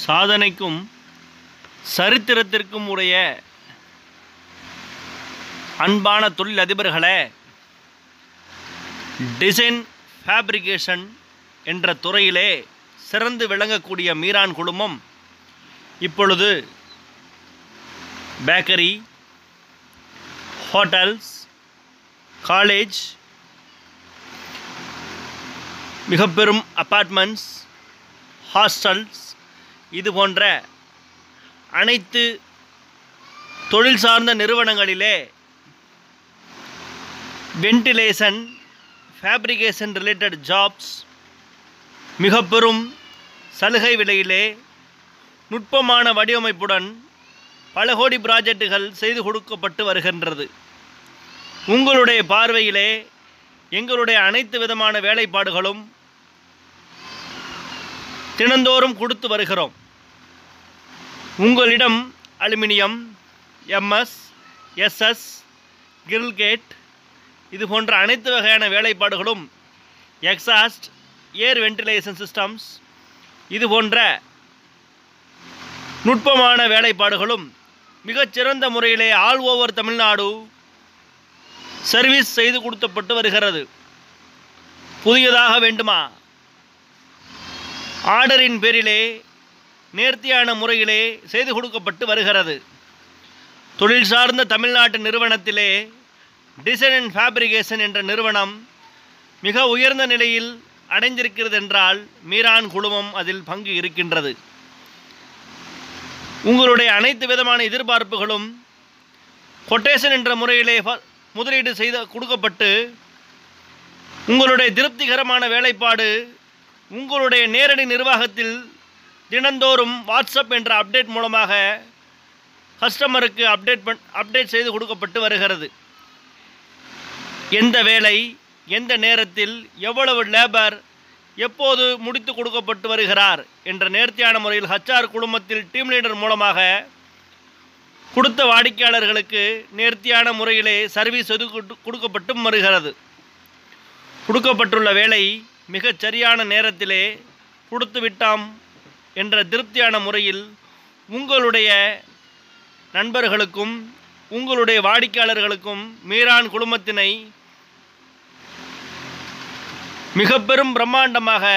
சாதனைக்கும் சரித்திரத்திற்கும் உடைய அன்பான தொழிலதிபர்களே design fabrication என்ற துறையிலே சிறந்து விளங்கக்கூடிய மீரான் குழுமம் இப்பொழுது பேக்கரி ஹோட்டல்ஸ் காலேஜ் மிக பெரும் அப்பார்ட்மெண்ட்ஸ் ஹாஸ்டல்ஸ் இது போன்ற அனைத்து தொழில் சார்ந்த நிறுவனங்களிலே வென்டிலேஷன் ஃபேப்ரிகேஷன் ரிலேட்டட் ஜாப்ஸ் மிக பெரும் சலுகை விலையிலே நுட்பமான வடிவமைப்புடன் பல கோடி ப்ராஜெக்டுகள் செய்து கொடுக்கப்பட்டு வருகின்றது உங்களுடைய பார்வையிலே எங்களுடைய அனைத்து விதமான வேலைப்பாடுகளும் தினந்தோறும் கொடுத்து வருகிறோம் உங்களிடம் அலுமினியம் எம்எஸ் எஸ்எஸ் கிரில்கேட் இது போன்ற அனைத்து வகையான வேலைப்பாடுகளும் எக்ஸாஸ்ட் ஏர் வென்டிலேஷன் சிஸ்டம்ஸ் இது போன்ற நுட்பமான வேலைப்பாடுகளும் மிகச்சிறந்த முறையிலே ஆல் ஓவர் தமிழ்நாடு சர்வீஸ் செய்து கொடுக்கப்பட்டு வருகிறது புதியதாக வேண்டுமா ஆர்டரின் பேரிலே நேர்த்தியான முறையிலே செய்து கொடுக்கப்பட்டு வருகிறது தொழில் சார்ந்த தமிழ்நாட்டு நிறுவனத்திலே டிசைன் அண்ட் ஃபேப்ரிகேஷன் என்ற நிறுவனம் மிக உயர்ந்த நிலையில் அடைந்திருக்கிறது என்றால் மீரான் குழுமம் அதில் பங்கு இருக்கின்றது உங்களுடைய அனைத்து விதமான எதிர்பார்ப்புகளும் கொட்டேஷன் என்ற முறையிலே ஃப- முதலீடு செய்து கொடுக்கப்பட்டு உங்களுடைய திருப்திகரமான வேலைப்பாடு உங்களுடைய நேரடி நிர்வாகத்தில் தினந்தோறும் வாட்ஸ்அப் என்ற அப்டேட் மூலமாக கஸ்டமருக்கு அப்டேட் பண் அப்டேட் செய்து கொடுக்கப்பட்டு வருகிறது எந்த வேலை எந்த நேரத்தில் எவ்வளவு லேபர் எப்போது முடித்து கொடுக்கப்பட்டு வருகிறார் என்ற நேர்த்தியான முறையில் ஹச்ஆர் குழுமத்தில் டீம் லீடர் மூலமாக கொடுத்த வாடிக்கையாளர்களுக்கு நேர்த்தியான முறையிலே சர்வீஸ் எது கொடு- கொடுக்கப்பட்டும் வருகிறது கொடுக்கப்பட்டுள்ள வேலை மிகச் சரியான நேரத்திலே கொடுத்து விட்டாம் என்ற திருப்தியான முறையில் உங்களுடைய நண்பர்களுக்கும் உங்களுடைய வாடிக்கையாளர்களுக்கும் மீரான் குழுமத்தினை மிக பெரும் பிரம்மாண்டமாக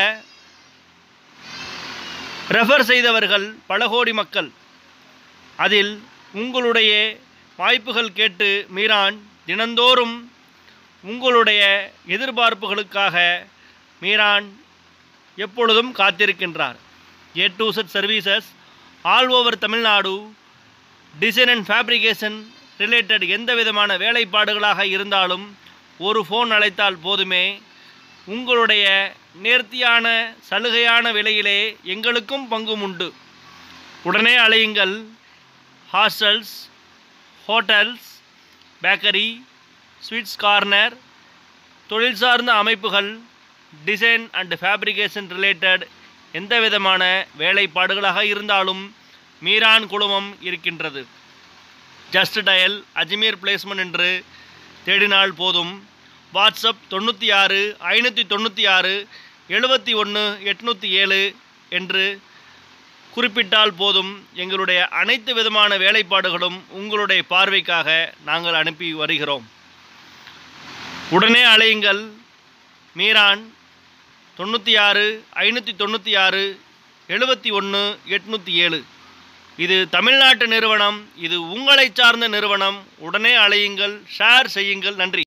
ரெஃபர் செய்தவர்கள் பல கோடி மக்கள் அதில் உங்களுடைய வாய்ப்புகள் கேட்டு மீரான் தினந்தோறும் உங்களுடைய எதிர்பார்ப்புகளுக்காக மீரான் எப்பொழுதும் காத்திருக்கின்றார் A to Z services all over Tamil Nadu design and fabrication related எந்த விதமான வேலைப்பாடுகளாக இருந்தாலும் ஒரு ஃபோன் அழைத்தால் போதுமே உங்களுடைய நேர்த்தியான சலுகையான விலையிலே எங்களுக்கும் பங்கும் உண்டு உடனே அழையுங்கள் hostels hotels bakery sweets corner தொழில் சார்ந்த அமைப்புகள் டிசைன் அண்ட் ஃபேப்ரிகேஷன் ரிலேட்டட் எந்த விதமான வேலைப்பாடுகளாக இருந்தாலும் மீரான் குழுமம் இருக்கின்றது ஜஸ்ட் டயல் அஜ்மீர் பிளேஸ்மெண்ட் என்று தேடினால் போதும் வாட்ஸ்அப் தொண்ணூற்றி ஆறு ஐநூற்றி தொண்ணூற்றி ஆறு எழுபத்தி ஒன்று எட்நூற்றி ஏழு என்று குறிப்பிட்டால் போதும் எங்களுடைய அனைத்து விதமான வேலைப்பாடுகளும் உங்களுடைய பார்வைக்காக நாங்கள் அனுப்பி வருகிறோம் உடனே அழையுங்கள் மீரான் தொண்ணூற்றி ஆறு ஐநூற்றி தொண்ணூற்றி ஆறு எழுபத்தி ஒன்று எட்நூற்றி ஏழு இது தமிழ்நாட்டு நிறுவனம் இது உங்களை சார்ந்த நிறுவனம் உடனே அழையுங்கள் ஷேர் செய்யுங்கள் நன்றி